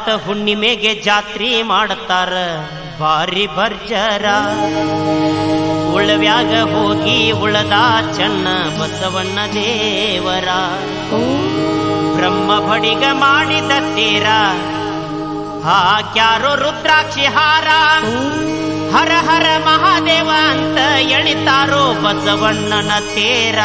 ಹುಣ್ಣಿಮೆಗೆ ಜಾತ್ರಿ ಮಾಡ್ತಾರ ಬಾರಿ ಭರ್ಜರ ಉಳವ್ಯಾಗ ಹೋಗಿ ಉಳದ ಚೆನ್ನ ಬಸವಣ್ಣ ದೇವರ ಬ್ರಹ್ಮ ಬಡಿಗ ಮಾಡಿದ ತೀರ ಹಾಕ್ಯಾರೋ ರುದ್ರಾಕ್ಷಿ ಹಾರ ಹರ ಹರ ಮಹಾದೇವ ಅಂತ ಎಳಿತಾರೋ ಬಸವಣ್ಣನ ತೇರ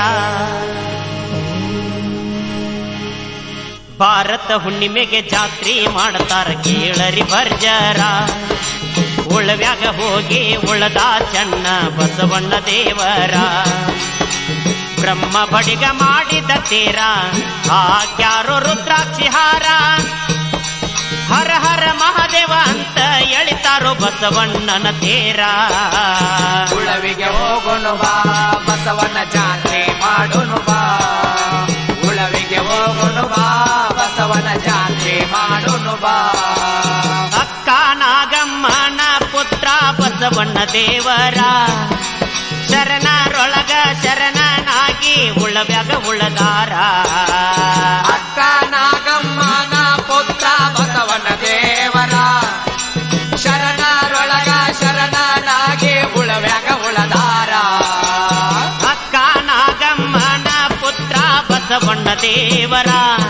ಭಾರತ ಹುಣ್ಣಿಮೆಗೆ ಜಾತ್ರಿ ಮಾಡ್ತಾರ ಕೇಳರಿ ಭರ್ಜರ ಉಳವ್ಯಾಗ ಹೋಗಿ ಉಳದ ಚೆನ್ನ ಬಸವಣ್ಣ ದೇವರ ಬ್ರಹ್ಮ ಬಡಿಗ ಮಾಡಿದ ತೀರ ಹಾಕ್ಯಾರೋ ರುದ್ರಾಕ್ಷಿ ಹಾರ ಹರ ಹರ ಮಹಾದೇವ ಅಂತ ಎಳಿತಾರೋ ಬಸವಣ್ಣನ ತೇರ ಉಳವಿಗೆ ಹೋಗೋನು ಬಾ ಬಸವನ ಜಾತ್ರೆ ಮಾಡೋನು ಬಾ ಉಳವಿಗೆ ಹೋಗೋನು ಬಾ ಬಸವನ ಜಾತ್ರೆ ಮಾಡೋನು ಬಾ ಅಕ್ಕ ನಾಗಮ್ಮನ ಪುತ್ರ ಬಸವಣ್ಣ ದೇವರ ಶರಣರೊಳಗ ಶರಣನಾಗಿ ಉಳವ್ಯಾಗ ಉಳದಾರ ಅಕ್ಕ ನಾಗಮ್ಮನ ಪುತ್ರ ಬಸವನ ದೇವರ ಶರಣರೊಳಗ ಶರಣನಾಗಿ ಉಳವ್ಯಾಗ ಉಳದಾರ ಅಕ್ಕ ನಾಗಮ್ಮನ ಪುತ್ರ ಬಸವಣ್ಣ ದೇವರ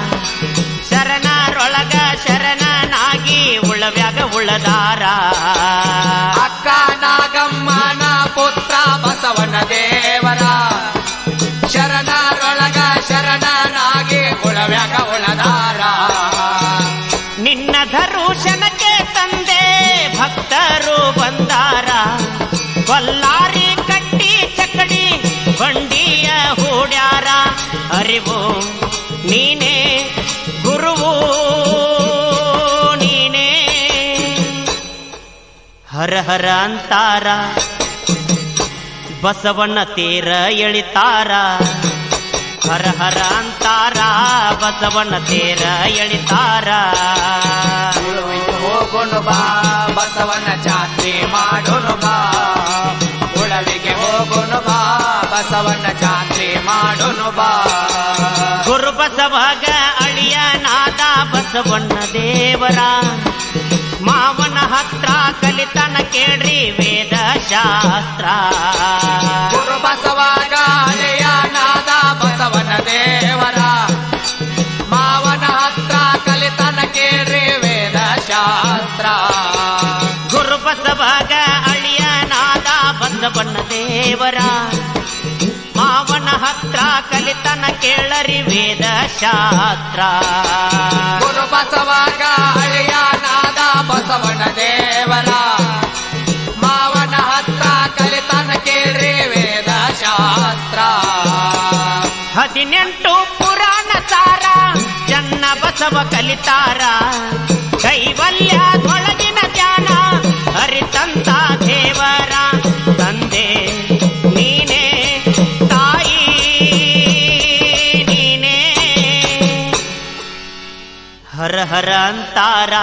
ಶರಣರೊಳಗ ಶರಣನಾಗಿ ಉಳವ್ಯಾಗ ಉಳದಾರ ಅಕ್ಕ ನಾಗಮ್ಮನ ಪುತ್ರ ಬಸವನ ದೇವರ ಶರಣರೊಳಗ ಶರಣನಾಗಿ ಉಳವ್ಯಾಗ ಉಳದಾರ ನಿನ್ನ ದರುಶನಕ್ಕೆ ತಂದೆ ಭಕ್ತರು ಬಂದಾರ ಕೊಲ್ಲಾರಿ ಕಟ್ಟಿ ಚಕಡಿ ಬಂಡಿಯ ಹೂಡ್ಯಾರ ಅರಿವು ನೀನೇ ಗುರುವು ನೀನೇ ಹರ ಹರ ಅಂತಾರ ಬಸವಣ್ಣ ತೀರ ಎಳಿತಾರ ಹರ ಹರ ಅಂತಾರ ಬಸವಣ್ಣ ತೇರ ಎಳಿತಾರ ಉಳುವಿಗೆ ಹೋಗೋನು ಬಾ ಬಸವನ ಜಾತ್ರೆ ಮಾಡೋನು ಬಾ ಉಳವಿಗೆ ಹೋಗೋನು ಬಾ ಬಸವನ ಜಾತ್ರೆ ಮಾಡೋನು ಬಾ ಗುರು ಬಸವಗ ಅಳಿಯ ನಾದ ಬಸವಣ್ಣ ದೇವರ ಮಾವನ ಹತ್ರ ಕಲಿತನ ಕೇಳ್ರಿ ವೇದ ಶಾಸ್ತ್ರ ಗುರು ಬಸವಾಗ ಹಳೆಯ ನಾದ ಬಸವನ ದೇವರ ಮಾವನ ಹತ್ರ ಕಲಿತನ ಕೇಳ್ರಿ ವೇದ ಶಾಸ್ತ್ರ ಗುರು ಬಸವಗ ಅಳಿಯ ನಾದ ಬಸವಣ್ಣ ದೇವರ ಮಾವನ ಹತ್ರ ಕಲಿತನ ಕೇಳರಿ ವೇದ ಶಾಸ್ತ್ರ ಗುರು ಬಸವಾಗ ಹಳೆಯ ನಾದ ಬಸವನ ದೇವರ ಮಾವನ ಹತ್ರ ಕಲಿತನ ಕೇಳ್ರಿ ವೇದ ಶಾಸ್ತ್ರ ಹದಿನೆಂಟು ಪುರಾಣ ಸಾರ ಚನ್ನ ಬಸವ ಕಲಿತಾರ ಕೈವಲ್ಯದೊಳಗಿನ ಧ್ಯಾನ ಹರಿತಂತ ದೇವರ ತಂದೆ ನೀನೇ ತಾಯಿ ನೀನೇ ಹರ ಹರ ಅಂತಾರ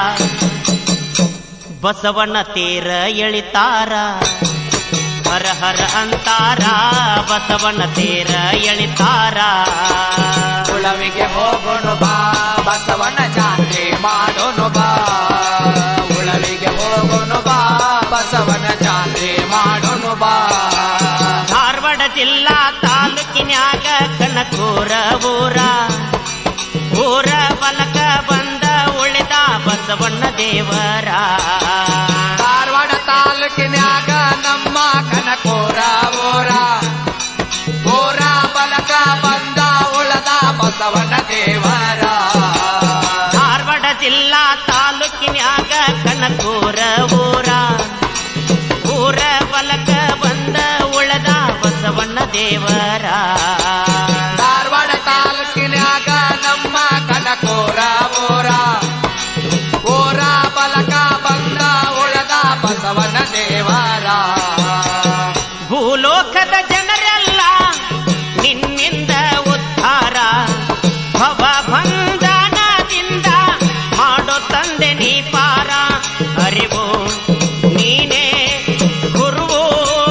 ಬಸವಣ್ಣ ತೇರ ಎಳಿತಾರ ಹರ ಹರ ಅಂತಾರ ಬಸವಣ್ಣ ತೇರ ಎಳಿತಾರ ಉಳವಿಗೆ ಹೋಗೋನು ಬಾ ಬಸವನ ಜಾತ್ರೆ ಮಾಡೋನು ಬಾ ಉಳವಿಗೆ ಹೋಗೋನು ಬಾ ಬಸವನ ಜಾತ್ರೆ ಮಾಡೋನು ಬಾ ಧಾರವಾಡ ಜಿಲ್ಲಾ ತಾಲೂಕಿನ್ಯಾಗ ಕನಕೂರ ಊರ ಊರ ಬಲಕ ಬಂದ ಉಳಿದ ಬಸವಣ್ಣ ದೇವರ ಧಾರವಾಡ ತಾಲೂಕಿನ್ಯಾಗ ನಮ್ಮ ಕನಕೋರ ಊರ ಊರ ಬಲಕ ಬಂದ ಉಳದ ಬಸವನ ದೇವರ ಧಾರವಾಡ ಜಿಲ್ಲಾ ತಾಲೂಕಿನ್ಯಾಗ ಕನಕೂರ ಊರ ಊರ ಬಲಕ ಬಂದ ಉಳದ ಬಸವಣ್ಣ ದೇವರ ಧಾರವಾಡ ತಾಲೂಕಿನ್ಯಾಗ ನಮ್ಮ ಕನಕೋರ ಊರ ಊರ ಬಲಕ ಬಂದ ಉಳದ ಬಸವನ ದೇವರ ಭೂಲೋಕದ ಜನರೆಲ್ಲ ನಿನ್ನಿಂದ ಉದ್ಧಾರ ಭವ ಬಂಧನದಿಂದ ಮಾಡೋ ತಂದೆ ನೀ ಪಾರ ಅರಿವು ನೀನೇ ಗುರುವು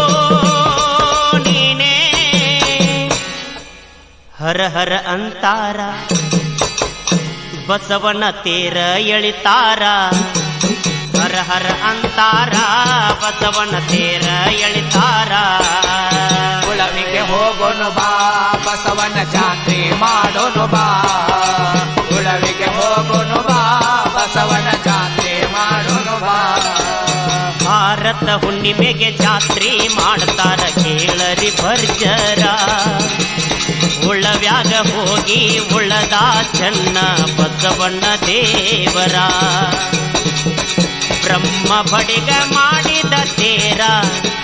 ನೀನೇ ಹರ ಹರ ಅಂತಾರ ಬಸವನ ತೇರ ಎಳಿತಾರ ಹರ ಹರ ಅಂತಾರ ಬಸವನ ತೇರ ಎಳಿತಾರ ಉಳವಿಗೆ ಹೋಗೋನು ಬಾ ಬಸವನ ಜಾತ್ರೆ ಮಾಡೋನು ಬಾ ಉಳವಿಗೆ ಹೋಗೋನು ಬಾ ಬಸವನ ಜಾತ್ರೆ ಮಾಡೋನು ಬಾ ಭಾರತ ಹುಣ್ಣಿಮೆಗೆ ಜಾತ್ರೆ ಮಾಡ್ತಾರ ಕೇಳರಿ ಭರ್ಜರ ಉಳವ್ಯಾಗ ಹೋಗಿ ಉಳದ ಚೆನ್ನ ಬಸವಣ್ಣ ದೇವರ ಬ್ರಹ್ಮ ಬಡಿಗ ಮಾಡಿದ ತೇರ